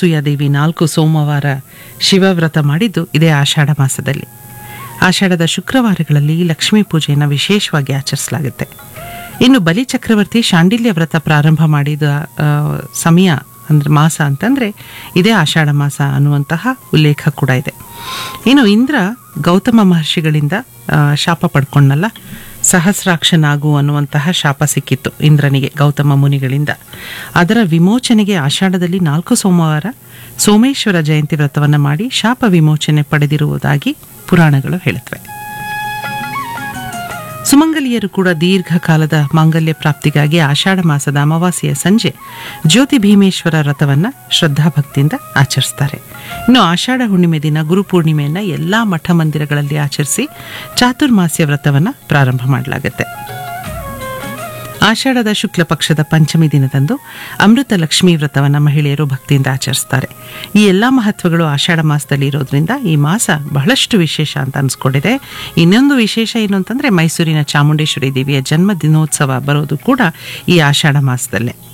ಅನಸೂಯಾದೇವಿ ನಾಲ್ಕು ಸೋಮವಾರ ಶಿವವ್ರತ ಮಾಡಿದ್ದು ಇದೇ ಆಷಾಢ ಮಾಸದಲ್ಲಿ ಆಷಾಢದ ಶುಕ್ರವಾರಗಳಲ್ಲಿ ಲಕ್ಷ್ಮೀ ಪೂಜೆಯನ್ನು ವಿಶೇಷವಾಗಿ ಆಚರಿಸಲಾಗುತ್ತೆ ಇನ್ನು ಬಲಿ ಚಕ್ರವರ್ತಿ ಶಾಂಡಿಲ್ಯ ವ್ರತ ಪ್ರಾರಂಭ ಮಾಡಿದ ಆ, ಸಮಯ ಅಂದ್ರೆ ಮಾಸ ಅಂತಂದ್ರೆ ಇದೇ ಆಷಾಢ ಮಾಸ ಅನ್ನುವಂತಹ ಉಲ್ಲೇಖ ಕೂಡ ಇದೆ ಇನ್ನು ಇಂದ್ರ ಗೌತಮ ಮಹರ್ಷಿಗಳಿಂದ ಆ, ಶಾಪ ಪಡ್ಕೊಂಡಲ್ಲ ಸಹಸ್ರಾಕ್ಷನಾಗು ಅನ್ನುವಂತಹ ಶಾಪ ಸಿಕ್ಕಿತ್ತು ಇಂದ್ರನಿಗೆ ಗೌತಮ ಮುನಿಗಳಿಂದ ಅದರ ವಿಮೋಚನೆಗೆ ಆಷಾಢದಲ್ಲಿ ನಾಲ್ಕು ಸೋಮವಾರ ಸೋಮೇಶ್ವರ ಜಯಂತಿ ವ್ರತವನ್ನು ಮಾಡಿ ಶಾಪ ವಿಮೋಚನೆ ಪಡೆದಿರುವುದಾಗಿ ಪುರಾಣಗಳು ಹೇಳುತ್ತವೆ ಸುಮಂಗಲಿಯರು ಕೂಡ ದೀರ್ಘಕಾಲದ ಮಾಂಗಲ್ಯ ಪ್ರಾಪ್ತಿಗಾಗಿ ಆಷಾಢ ಮಾಸದ ಅಮಾವಾಸ್ಯೆಯ ಸಂಜೆ ಜ್ಯೋತಿ ಭೀಮೇಶ್ವರ ವ್ರತವನ್ನ ಶ್ರದ್ಧಾಭಕ್ತಿಯಿಂದ ಆಚರಿಸ್ತಾರೆ ಇನ್ನು ಆಷಾಢ ಹುಣ್ಣಿಮೆ ದಿನ ಗುರುಪೂರ್ಣಿಮೆಯನ್ನ ಎಲ್ಲಾ ಮಠ ಮಂದಿರಗಳಲ್ಲಿ ಆಚರಿಸಿ ಚಾತುರ್ಮಾಸ್ಯ ವ್ರತವನ್ನ ಪ್ರಾರಂಭ ಮಾಡಲಾಗುತ್ತೆ ಆಷಾಢದ ಶುಕ್ಲ ಪಕ್ಷದ ಪಂಚಮಿ ದಿನದಂದು ಅಮೃತ ಲಕ್ಷ್ಮೀ ವ್ರತವನ್ನು ಮಹಿಳೆಯರು ಭಕ್ತಿಯಿಂದ ಆಚರಿಸ್ತಾರೆ ಈ ಎಲ್ಲ ಮಹತ್ವಗಳು ಆಷಾಢ ಮಾಸದಲ್ಲಿ ಇರೋದ್ರಿಂದ ಈ ಮಾಸ ಬಹಳಷ್ಟು ವಿಶೇಷ ಅಂತ ಅನ್ಸ್ಕೊಂಡಿದೆ ಇನ್ನೊಂದು ವಿಶೇಷ ಏನು ಅಂತಂದ್ರೆ ಮೈಸೂರಿನ ಚಾಮುಂಡೇಶ್ವರಿ ದೇವಿಯ ಜನ್ಮ ದಿನೋತ್ಸವ ಬರೋದು ಕೂಡ ಈ ಆಷಾಢ ಮಾಸದಲ್ಲೇ